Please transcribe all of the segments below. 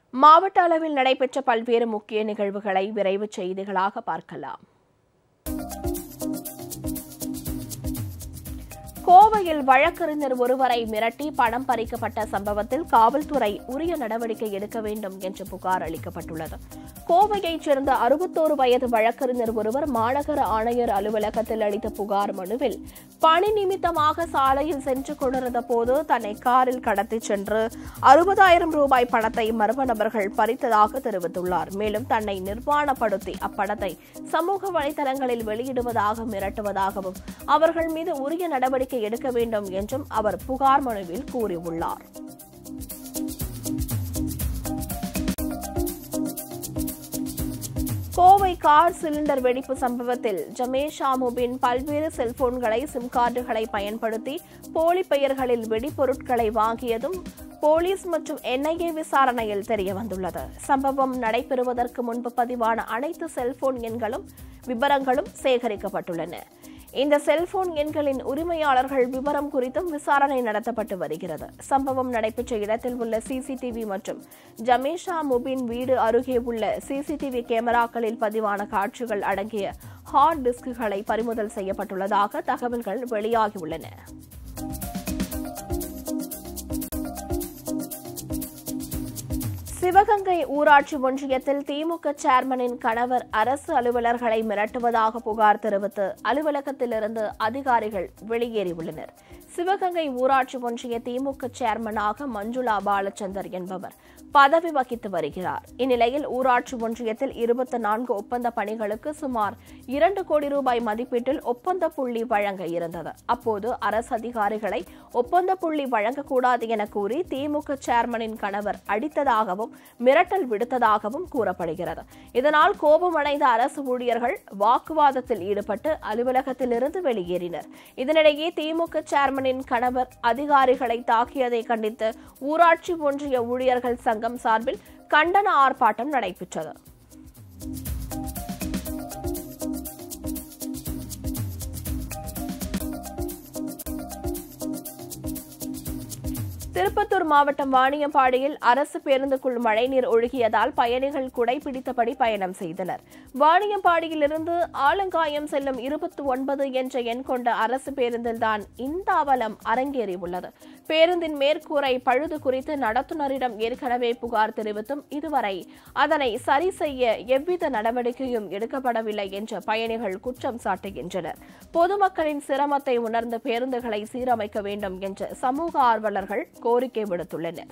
மாவட்ட அளவில் நடைபெற்ற பல்வேறு முக்கிய நிகழ்வுகளை விரைவு செய்திகளாக பார்க்கலாம் கோவையில் வழக்கறிஞர் ஒருவரை மிரட்டி பணம் பறிக்கப்பட்ட சம்பவத்தில் காவல்துறை உரிய நடவடிக்கை எடுக்க வேண்டும் என்று புகார் அளிக்கப்பட்டுள்ளது கோவையைச் சேர்ந்த அறுபத்தோரு வயது வழக்கறிஞர் ஒருவர் மாநகர ஆணையர் அலுவலகத்தில் அளித்த புகார் மனுவில் பணி நிமித்தமாக சாலையில் சென்று கொண்டிருந்த போது தன்னை காரில் கடத்திச் சென்று அறுபதாயிரம் ரூபாய் பணத்தை மர்ம நபர்கள் பறித்ததாக தெரிவித்துள்ளார் மேலும் தன்னை நிர்வாணப்படுத்தி அப்பணத்தை சமூக வலைதளங்களில் வெளியிடுவதாக மிரட்டுவதாகவும் அவர்கள் மீது உரிய நடவடிக்கை எடுக்க வேண்டும் என்றும் அவர் புகார் மனுவில் கூறியுள்ளார் கோவை கார் சிலிண்டர் வெடிப்பு சம்பவத்தில் ஜமேஷா முபின் பல்வேறு செல்போன்களை சிம் கார்டுகளை பயன்படுத்தி போலி பெயர்களில் வெடிபொருட்களை வாங்கியதும் போலீஸ் மற்றும் என்ஐஏ விசாரணையில் தெரியவந்துள்ளது சம்பவம் நடைபெறுவதற்கு முன்பு பதிவான அனைத்து செல்போன் எண்களும் விவரங்களும் சேகரிக்கப்பட்டுள்ளன இந்த செல்போன் எண்களின் உரிமையாளர்கள் விவரம் குறித்தும் விசாரணை நடத்தப்பட்டு வருகிறது சம்பவம் நடைபெற்ற இடத்தில் உள்ள சிசிடிவி மற்றும் ஜமேஷா முபின் வீடு அருகே உள்ள சிசிடிவி கேமராக்களில் பதிவான காட்சிகள் அடங்கிய ஹார்ட் டிஸ்குகளை பறிமுதல் செய்யப்பட்டுள்ளதாக தகவல்கள் வெளியாகியுள்ளன சிவகங்கை ஊராட்சி ஒன்றியத்தில் திமுக சேர்மனின் கணவர் அரசு அலுவலர்களை மிரட்டுவதாக புகார் தெரிவித்து அலுவலகத்திலிருந்து அதிகாரிகள் வெளியேறியுள்ளனர் சிவகங்கை ஊராட்சி ஒன்றிய திமுக சேர்மனாக மஞ்சுளா பாலச்சந்தர் என்பவர் பதவி வகித்து வருகிறார் இந்நிலையில் ஊராட்சி ஒன்றியத்தில் இருபத்தி நான்கு ஒப்பந்த பணிகளுக்கு சுமார் இரண்டு கோடி ரூபாய் மதிப்பீட்டில் ஒப்பந்த புள்ளி வழங்க இருந்தது அப்போது அரசு அதிகாரிகளை ஒப்பந்த புள்ளி வழங்கக்கூடாது என கூறி திமுக சேர்மனின் கணவர் அடித்ததாகவும் மிரட்டல் விடுத்ததாகவும் கூறப்படுகிறது இதனால் கோபமடைந்த அரசு ஊழியர்கள் வாக்குவாதத்தில் ஈடுபட்டு அலுவலகத்திலிருந்து வெளியேறினர் இதனிடையே திமுக சேர்மனின் கணவர் அதிகாரிகளை தாக்கியதை கண்டித்து ஊராட்சி ஒன்றிய ஊழியர்கள் சங்கம் சார்பில் கண்டன ஆர்ப்பாட்டம் நடைபெற்றது திருப்பத்தூர் மாவட்டம் வாணியம்பாடியில் அரசு பேருந்துக்குள் மழைநீர் ஒழுகியதால் பயணிகள் குடை பிடித்தபடி பயணம் செய்தனர் வாணியம்பாடியிலிருந்து ஆலங்காயம் செல்லும் இருபத்தி ஒன்பது என்ற எண் கொண்ட அரசு பேருந்தில்தான் இந்த அவலம் அரங்கேறியுள்ளது பேருந்தின் மேற்கூரை பழுது குறித்து நடத்துனரிடம் ஏற்கனவே புகார் தெரிவித்தும் இதுவரை அதனை சரி செய்ய எவ்வித நடவடிக்கையும் எடுக்கப்படவில்லை என்று பயணிகள் குற்றம் சாட்டுகின்றனர் பொதுமக்களின் சிரமத்தை உணர்ந்து பேருந்துகளை சீரமைக்க வேண்டும் என்று சமூக ஆர்வலர்கள் கோரிக்கை விடுத்துள்ளனர்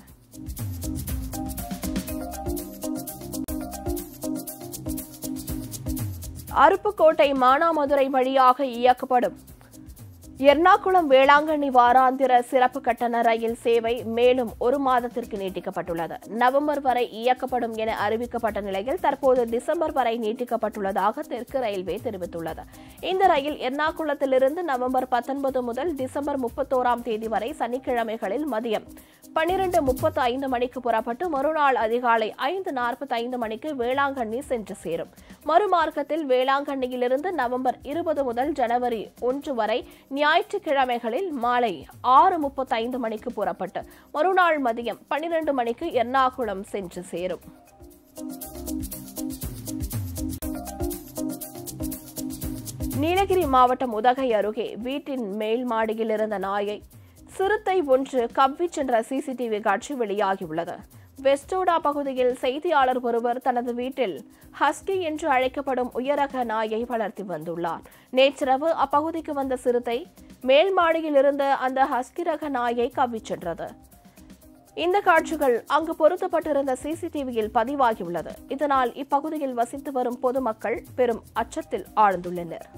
அருப்புக்கோட்டை மானாமதுரை வழியாக இயக்கப்படும் எர்ணாகுளம் வேளாங்கண்ணி வாராந்திர சிறப்பு கட்டண ரயில் சேவை மேலும் ஒரு மாதத்திற்கு நீட்டிக்கப்பட்டுள்ளது நவம்பர் வரை இயக்கப்படும் என அறிவிக்கப்பட்ட நிலையில் தற்போது டிசம்பர் வரை நீட்டிக்கப்பட்டுள்ளதாக தெற்கு ரயில்வே தெரிவித்துள்ளது இந்த ரயில் எர்ணாகுளத்திலிருந்து நவம்பர் பத்தொன்பது முதல் டிசம்பர் முப்பத்தோராம் தேதி வரை சனிக்கிழமைகளில் மதியம் பன்னிரண்டு முப்பத்து ஐந்து மணிக்கு புறப்பட்டு மறுநாள் அதிகாலை ஐந்து நாற்பத்தி ஐந்து மணிக்கு வேளாங்கண்ணி சென்று சேரும் மறுமார்க்கத்தில் வேளாங்கண்ணியிலிருந்து நவம்பர் இருபது முதல் ஜனவரி ஒன்று வரை ஞாயிற்றுக்கிழமைகளில் மாலை ஆறு முப்பத்தைந்து மணிக்கு புறப்பட்டு மறுநாள் மதியம் பன்னிரண்டு மணிக்கு எர்ணாகுளம் சென்று சேரும் நீலகிரி மாவட்டம் உதகை அருகே வீட்டின் மேல் மாடியில் இருந்த நாயை சிறுத்தை ஒன்று கவ்வி சென்ற சிசிடிவி காட்சி வெளியாகியுள்ளது வெஸ்டோடா பகுதியில் செய்தியாளர் ஒருவர் தனது வீட்டில் ஹஸ்கி என்று அழைக்கப்படும் உயரக நாயை வளர்த்தி வந்துள்ளார் நேற்றிரவு அப்பகுதிக்கு வந்த சிறுத்தை மேல் மாடியில் இருந்த அந்த ஹஸ்கி ரக நாயை கவ்விச் சென்றது இந்த காட்சிகள் அங்கு பொருத்தப்பட்டிருந்த சிசிடிவியில் பதிவாகியுள்ளது இதனால் இப்பகுதியில் வசித்து வரும் பொதுமக்கள் பெரும் அச்சத்தில் ஆழ்ந்துள்ளனர்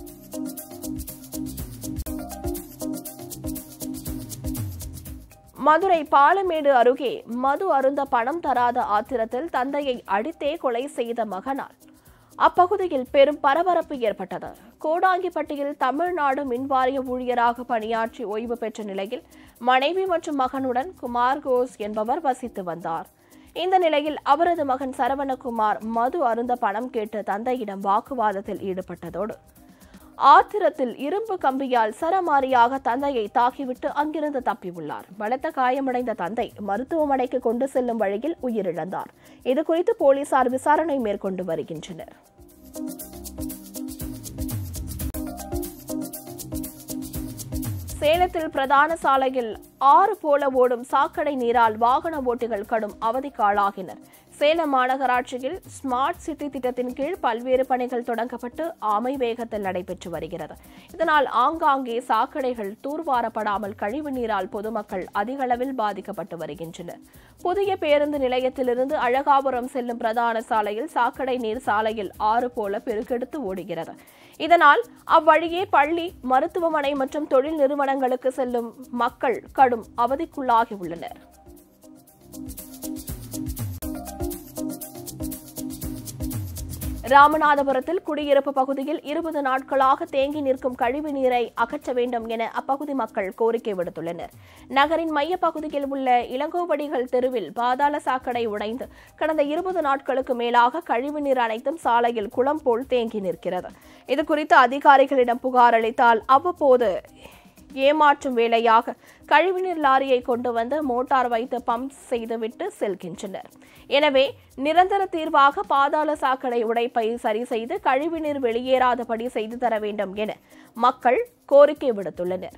மதுரை பாலமேடு அருகே மது அருந்த பணம் தராத ஆத்திரத்தில் தந்தையை அடித்தே கொலை செய்த மகனால் அப்பகுதியில் பெரும் பரபரப்பு ஏற்பட்டது கோடாங்கிப்பட்டியில் தமிழ்நாடு மின்வாரிய ஊழியராக பணியாற்றி ஓய்வு பெற்ற நிலையில் மனைவி மற்றும் மகனுடன் குமார் கோஸ் என்பவர் வசித்து வந்தார் இந்த நிலையில் அவரது மகன் சரவணகுமார் மது அருந்த பணம் கேட்டு தந்தையிடம் வாக்குவாதத்தில் ஈடுபட்டதோடு ஆத்திரத்தில் இரும்பு கம்பியால் சரமாரியாக தந்தையை தாக்கிவிட்டு அங்கிருந்து தப்பியுள்ளார் பலத்த காயமடைந்த தந்தை மருத்துவமனைக்கு கொண்டு செல்லும் வழியில் உயிரிழந்தார் இதுகுறித்து போலீசார் விசாரணை மேற்கொண்டு வருகின்றனர் சேலத்தில் பிரதான சாலையில் ஆறு போல ஓடும் சாக்கடை நீரால் வாகன ஓட்டிகள் கடும் அவதிக்கு ஆளாகினர் சேலம் மாநகராட்சியில் ஸ்மார்ட் சிட்டி திட்டத்தின் கீழ் பல்வேறு பணிகள் தொடங்கப்பட்டு ஆமை வேகத்தில் நடைபெற்று வருகிறது இதனால் ஆங்காங்கே சாக்கடைகள் தூர்வாரப்படாமல் கழிவு நீரால் பொதுமக்கள் அதிக அளவில் பாதிக்கப்பட்டு வருகின்றனர் புதிய பேருந்து நிலையத்திலிருந்து அழகாபுரம் செல்லும் பிரதான சாலையில் சாக்கடை நீர் சாலையில் ஆறு போல பெருக்கெடுத்து ஓடுகிறது இதனால் அவ்வழியே பள்ளி மருத்துவமனை மற்றும் தொழில் நிறுவனங்களுக்கு செல்லும் மக்கள் கடும் அவதிக்குள்ளாகி உள்ளனர் ராமநாதபுரத்தில் குடியிருப்பு பகுதியில் இருபது நாட்களாக தேங்கி நிற்கும் கழிவு நீரை அகற்ற வேண்டும் என அப்பகுதி மக்கள் கோரிக்கை விடுத்துள்ளனர் நகரின் மையப்பகுதியில் உள்ள இளங்கோவடிகள் தெருவில் பாதாள சாக்கடை உடைந்து கடந்த இருபது நாட்களுக்கு மேலாக கழிவு நீர் அனைத்தும் சாலையில் குளம் போல் தேங்கி நிற்கிறது இதுகுறித்து அதிகாரிகளிடம் புகார் அளித்தால் அவ்வப்போது ஏமாற்றும் வேலையாக கழிவுநீர் லாரியை கொண்டு வந்து மோட்டார் வைத்து பம்ப் செய்துவிட்டு செல்கின்றனர் எனவே நிரந்தர தீர்வாக பாதாள சாக்கடை உடைப்பை சரி செய்து கழிவுநீர் வெளியேறாதபடி செய்து தர வேண்டும் என மக்கள் கோரிக்கை விடுத்துள்ளனர்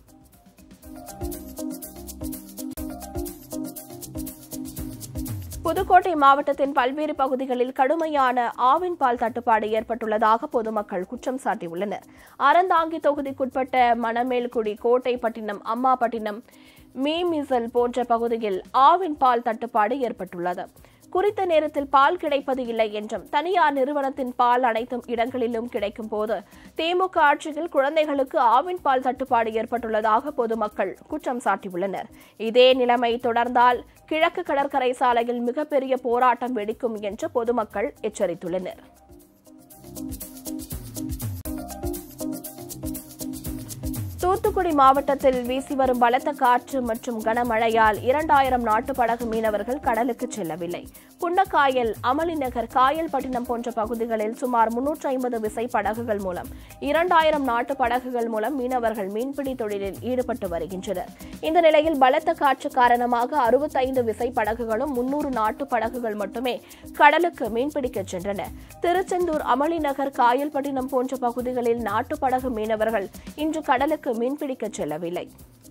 புதுக்கோட்டை மாவட்டத்தின் பல்வேறு பகுதிகளில் கடுமையான ஆவின் பால் தட்டுப்பாடு ஏற்பட்டுள்ளதாக பொதுமக்கள் குற்றம் சாட்டியுள்ளனர் அறந்தாங்கி தொகுதிக்குட்பட்ட மணமேல்குடி கோட்டைப்பட்டினம் அம்மாப்பட்டினம் மீமிசல் போன்ற பகுதியில் ஆவின் பால் தட்டுப்பாடு ஏற்பட்டுள்ளது குறித்த நேரத்தில் பால் கிடைப்பது இல்லை என்றும் தனியார் நிறுவனத்தின் பால் அனைத்தும் இடங்களிலும் கிடைக்கும் போது திமுக ஆட்சியில் குழந்தைகளுக்கு ஆவின் பால் தட்டுப்பாடு ஏற்பட்டுள்ளதாக பொதுமக்கள் குற்றம் சாட்டியுள்ளனர் இதே நிலைமை தொடர்ந்தால் கிழக்கு கடற்கரை சாலையில் மிகப்பெரிய போராட்டம் வெடிக்கும் என்று பொதுமக்கள் எச்சரித்துள்ளனர் தூத்துக்குடி மாவட்டத்தில் வீசி வரும் பலத்த காற்று மற்றும் கனமழையால் இரண்டாயிரம் நாட்டு படகு மீனவர்கள் கடலுக்கு செல்லவில்லை புன்னக்காயல் அமளிநகர் காயல்பட்டினம் போன்ற பகுதிகளில் சுமார் முன்னூற்று ஐம்பது விசை படகுகள் மூலம் இரண்டாயிரம் நாட்டு படகுகள் மூலம் மீனவர்கள் மீன்பிடி தொழிலில் ஈடுபட்டு வருகின்றனர் இந்த நிலையில் பலத்த காற்று காரணமாக அறுபத்தைந்து விசை படகுகளும் முன்னூறு நாட்டு படகுகள் மட்டுமே கடலுக்கு மீன்பிடிக்க சென்றன திருச்செந்தூர் அமளிநகர் காயல்பட்டினம் போன்ற பகுதிகளில் நாட்டு படகு மீனவர்கள் இன்று கடலுக்கு மீன்பிடிக்க செல்லவில்லை